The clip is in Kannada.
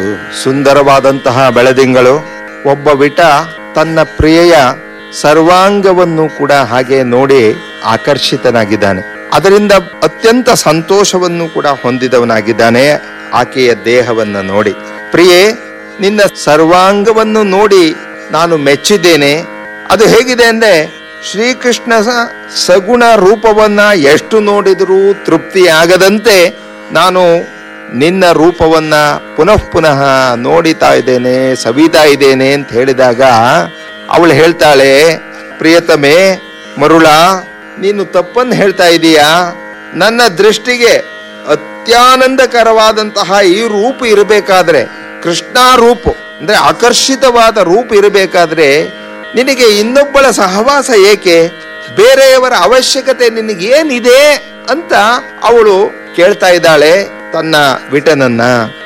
ಸುಂದರವಾದಂತಹ ಬೆಳದಿಂಗಳು ಒಬ್ಬ ವಿಟ ತನ್ನ ಪ್ರಿಯೆಯ ಸರ್ವಾಂಗವನ್ನು ಕೂಡ ಹಾಗೆ ನೋಡಿ ಆಕರ್ಷಿತನಾಗಿದ್ದಾನೆ ಅದರಿಂದ ಅತ್ಯಂತ ಸಂತೋಷವನ್ನು ಕೂಡ ಹೊಂದಿದವನಾಗಿದ್ದಾನೆ ಆಕೆಯ ದೇಹವನ್ನ ನೋಡಿ ಪ್ರಿಯೆ ನಿನ್ನ ಸರ್ವಾಂಗವನ್ನು ನೋಡಿ ನಾನು ಮೆಚ್ಚಿದ್ದೇನೆ ಅದು ಹೇಗಿದೆ ಅಂದ್ರೆ ಶ್ರೀಕೃಷ್ಣ ಸ- ಸಗುಣ ರೂಪವನ್ನ ಎಷ್ಟು ನೋಡಿದರೂ ತೃಪ್ತಿಯಾಗದಂತೆ ನಾನು ನಿನ್ನ ರೂಪವನ್ನ ಪುನಃ ಪುನಃ ನೋಡಿತಾ ಇದ್ದೇನೆ ಸವಿತಾ ಇದ್ದೇನೆ ಅಂತ ಹೇಳಿದಾಗ ಅವಳು ಹೇಳ್ತಾಳೆ ಪ್ರಿಯತಮೆ ಮರುಳ ನೀನು ತಪ್ಪನ್ನು ಹೇಳ್ತಾ ಇದೀಯಾ ನನ್ನ ದೃಷ್ಟಿಗೆ ಅತ್ಯಾನಂದಕರವಾದಂತಹ ಈ ರೂಪ ಇರಬೇಕಾದ್ರೆ ಕೃಷ್ಣ ರೂಪ ಅಂದ್ರೆ ಆಕರ್ಷಿತವಾದ ರೂಪ ಇರಬೇಕಾದ್ರೆ ನಿನಗೆ ಇನ್ನೊಬ್ಬಳ ಸಹವಾಸ ಏಕೆ ಬೇರೆಯವರ ಅವಶ್ಯಕತೆ ನಿನಗೇನಿದೆ ಅಂತ ಅವಳು ಕೇಳ್ತಾ ಇದ್ದಾಳೆ ತನ್ನ ವಿಟನನ್ನ